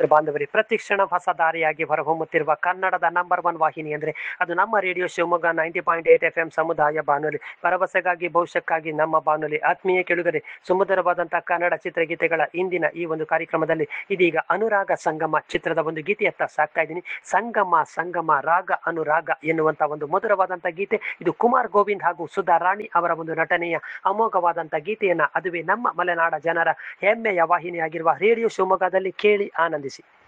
ಬಾಂಧವರಿ ಪ್ರತಿಕ್ಷಣ ಹೊಸ ದಾರಿಯಾಗಿ ಹೊರಹೊಮ್ಮುತ್ತಿರುವ ಕನ್ನಡದ ನಂಬರ್ ಒನ್ ವಾಹಿನಿ ಅಂದ್ರೆ ಅದು ನಮ್ಮ radio Shivamogga ninety point eight F M ಸಮುದಾಯ ಬಾನುಲಿ ಭರವಸೆಗಾಗಿ ಭವಿಷ್ಯಕ್ಕಾಗಿ ನಮ್ಮ ಬಾನುಲಿ ಆತ್ಮೀಯ ಕೆಳುಗರೆ ಸುಮಧುರವಾದಂತಹ ಕನ್ನಡ ಚಿತ್ರಗೀತೆಗಳ ಇಂದಿನ ಈ ಒಂದು ಕಾರ್ಯಕ್ರಮದಲ್ಲಿ ಇದೀಗ ಅನುರಾಗ ಸಂಗಮ ಚಿತ್ರದ ಒಂದು ಗೀತೆಯತ್ತ ಸಾಕ್ತಾ ಇದ್ದೀನಿ ಸಂಗಮ ಸಂಗಮ ರಾಗ ಅನುರಾಗ ಎನ್ನುವಂತ ಒಂದು ಮಧುರವಾದಂತ ಗೀತೆ ಇದು ಕುಮಾರ್ ಗೋವಿಂದ್ ಹಾಗೂ ಸುಧಾ ರಾಣಿ ಅವರ ಒಂದು ನಟನೆಯ ಅಮೋಘವಾದಂತ ಗೀತೆಯನ್ನ ಅದುವೇ ನಮ್ಮ ಮಲೆನಾಡ ಜನರ ಹೆಮ್ಮೆಯ ವಾಹಿನಿಯಾಗಿರುವ ರೇಡಿಯೋ ಶಿವಮೊಗ್ಗದಲ್ಲಿ ಕೇಳಿ ಆನಂದಿಸಿ